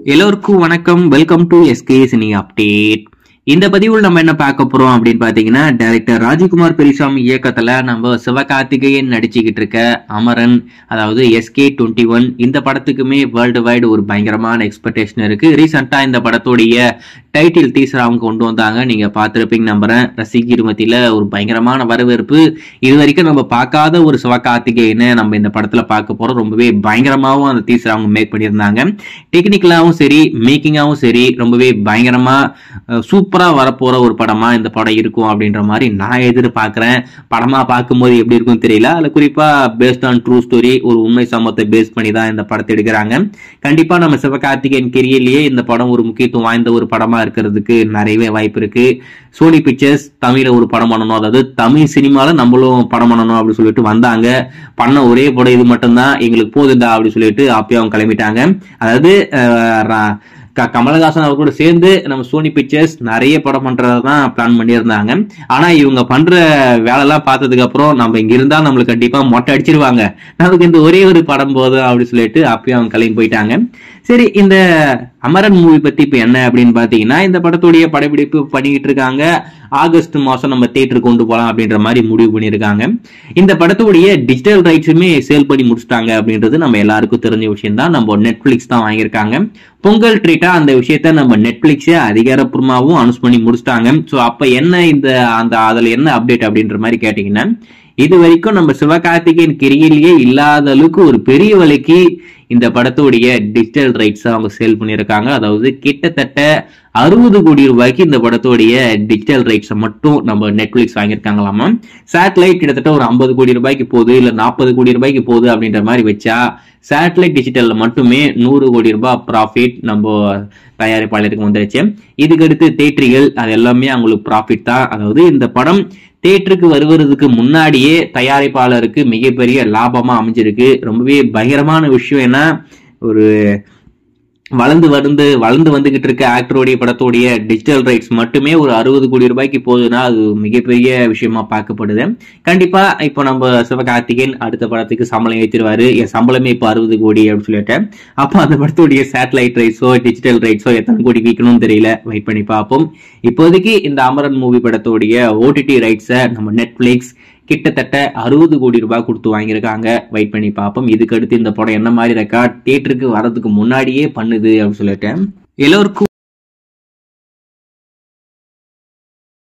எல்லோருக்கும் வணக்கம் welcome to SK cine update இந்த பதிவில் நம்ம என்ன பார்க்க போறோம் அப்படின்னு பாத்தீங்கன்னா டைரக்டர் ராஜகுமார் பெரியசாமி இயக்கத்துல நம்ம சிவகார்த்திகேயன் நடிச்சுக்கிட்டு இருக்க அமரன் அதாவது எஸ்கே டுவெண்ட்டி ஒன் இந்த படத்துக்குமே வேர்ல்டு வைடு ஒரு பயங்கரமான எக்ஸ்பெக்டேஷன் இருக்கு ரீசெண்டா இந்த படத்துடைய டைட்டில் டீசர் அவங்க கொண்டு வந்தாங்க நீங்க பார்த்திருப்பீங்க நம்புறேன் ரசிகர் மத்தியில ஒரு பயங்கரமான வரவேற்பு இது வரைக்கும் நம்ம பார்க்காத ஒரு சிவகார்த்திகேயனை நம்ம இந்த படத்துல பார்க்க போறோம் ரொம்பவே பயங்கரமாவும் அந்த டீசர் அவங்க மேக் பண்ணியிருந்தாங்க டெக்னிக்கலாவும் சரி மேக்கிங்காவும் சரி ரொம்பவே பயங்கரமா சூப்பரா வரப்போற ஒரு படமா இந்த படம் இருக்கும் அப்படின்ற மாதிரி நான் எதிர்பார்க்கிறேன் படமா பார்க்கும்போது எப்படி இருக்கும் தெரியல அதுல குறிப்பா பேஸ்ட் ஆன் ட்ரூ ஸ்டோரி ஒரு உண்மை சம்பவத்தை பேஸ் பண்ணி தான் இந்த படத்தை எடுக்கிறாங்க கண்டிப்பா நம்ம சிவகார்த்திகேயன் கெரியர்லயே இந்த படம் ஒரு முக்கியத்துவம் வாய்ந்த ஒரு படமா இருக்கிறதுக்கு நிறையவே வாய்ப்பு இருக்கு சோனி பிக்சர்ஸ் தமிழ்ல ஒரு படம் பண்ணணும் அதாவது தமிழ் சினிமால நம்மளும் படம் பண்ணணும் அப்படின்னு சொல்லிட்டு வந்தாங்க பண்ண ஒரே படம் இது மட்டும்தான் எங்களுக்கு போதுண்டா அப்படின்னு சொல்லிட்டு அப்பயே அவங்க கிளம்பிட்டாங்க அதாவது அஹ், ரா- க- கமலஹாசன் அவர் கூட சேர்ந்து நம்ம சோனி பிக்சர்ஸ் நிறைய படம் பண்றதா தான் பிளான் பண்ணியிருந்தாங்க ஆனா இவங்க பண்ற வேலைலாம் பார்த்ததுக்கு அப்புறம் நம்ம இங்க இருந்தா நம்மளுக்கு கண்டிப்பா மொட்டை அடிச்சிருவாங்க நமக்கு இந்த ஒரே ஒரு படம் போதும் அப்படின்னு சொல்லிட்டு அப்பயே அவங்க கிளம்பி போயிட்டாங்க சரி இந்த அமரன் மூவி பத்தி இப்ப என்ன அப்படின்னு பாத்தீங்கன்னா இந்த படத்துடைய படப்பிடிப்பு பண்ணிக்கிட்டு இருக்காங்க ஆகஸ்ட் மாசம் நம்ம தியேட்டருக்கு கொண்டு போலாம் அப்படின்ற மாதிரி முடிவு பண்ணியிருக்காங்க இந்த படத்துடைய டிஜிட்டல் ரைட்ஸுமே சேல் பண்ணி முடிச்சிட்டாங்க அப்படின்றது நம்ம எல்லாருக்கும் தெரிஞ்ச விஷயம் தான் நம்ம நெட்ஃபிளிக்ஸ் தான் வாங்கியிருக்காங்க பொங்கல் ட்ரீட்டா அந்த விஷயத்த நம்ம நெட்ஃபிளிக்ஸே அதிகாரப்பூர்வமாகவும் அனௌன்ஸ் பண்ணி முடிச்சிட்டாங்க ஸோ அப்ப என்ன இந்த அந்த அதுல என்ன அப்டேட் அப்படின்ற மாதிரி கேட்டீங்கன்னா இது வரைக்கும் நம்ம சிவகார்த்திகேயன் கெரியர்லயே இல்லாத அளவுக்கு ஒரு பெரிய விலைக்கு இந்த படத்துடைய டிஜிட்டல் ரைட்ஸ் அவங்க சேல் பண்ணியிருக்காங்க அதாவது கிட்டத்தட்ட அறுபது கோடி ரூபாய்க்கு இந்த படத்துடைய டிஜிட்டல் ரைட்ஸை மட்டும் நம்ம நெட்ஃபிளிக்ஸ் வாங்கியிருக்காங்களாமா சேட்டலைட் கிட்டத்தட்ட ஒரு ஐம்பது கோடி ரூபாய்க்கு போகுது இல்ல நாற்பது கோடி ரூபாய்க்கு போகுது அப்படின்ற மாதிரி வச்சா சேட்டலைட் டிஜிட்டல்ல மட்டுமே நூறு கோடி ரூபாய் ப்ராஃபிட் நம்ம தயாரிப்பாளருக்கு வந்துருச்சு இதுக்கு அடுத்து தேட்டரிகள் அது எல்லாமே அவங்களுக்கு ப்ராஃபிட் தான் அதாவது இந்த படம் தேட்டருக்கு வருவதற்கு முன்னாடியே தயாரிப்பாளருக்கு மிகப்பெரிய லாபமா அமைஞ்சிருக்கு ரொம்பவே பயங்கரமான விஷயம் ஏன்னா ஒரு வளர்ந்து வந்து வளர்ந்து வந்துகிட்டு இருக்க ஆக்டருடைய படத்துடைய டிஜிட்டல் ரைட்ஸ் மட்டுமே ஒரு அறுபது கோடி ரூபாய்க்கு போகுதுன்னா அது மிகப்பெரிய விஷயமா பார்க்கப்படுது கண்டிப்பா இப்போ நம்ம சிவகார்த்திகேயன் அடுத்த படத்துக்கு சம்பளம் ஏற்றிடுவாரு என் சம்பளமே இப்போ அறுபது கோடி அப்படின்னு சொல்லிட்டேன் அப்போ அந்த படத்துடைய சேட்டலைட் ரைட்ஸோ டிஜிட்டல் ரைட்ஸோ எத்தனை கோடி விற்கணும்னு தெரியல வெயிட் பண்ணி பார்ப்போம் இப்போதைக்கு இந்த அமரன் மூவி படத்துடைய ஓடிடி ரைட்ஸை நம்ம நெட்ஃபிளிக்ஸ் கிட்டத்தட்ட அறுபது கோடி ரூபாய் கொடுத்து வாங்கியிருக்காங்க வெயிட் பண்ணி பார்ப்போம் இதுக்கு அடுத்து இந்த படம் என்ன மாதிரி ரெக்கார்ட் தியேட்டருக்கு வரதுக்கு முன்னாடியே பண்ணுது அப்படின்னு சொல்லிட்டேன் எல்லோருக்கும்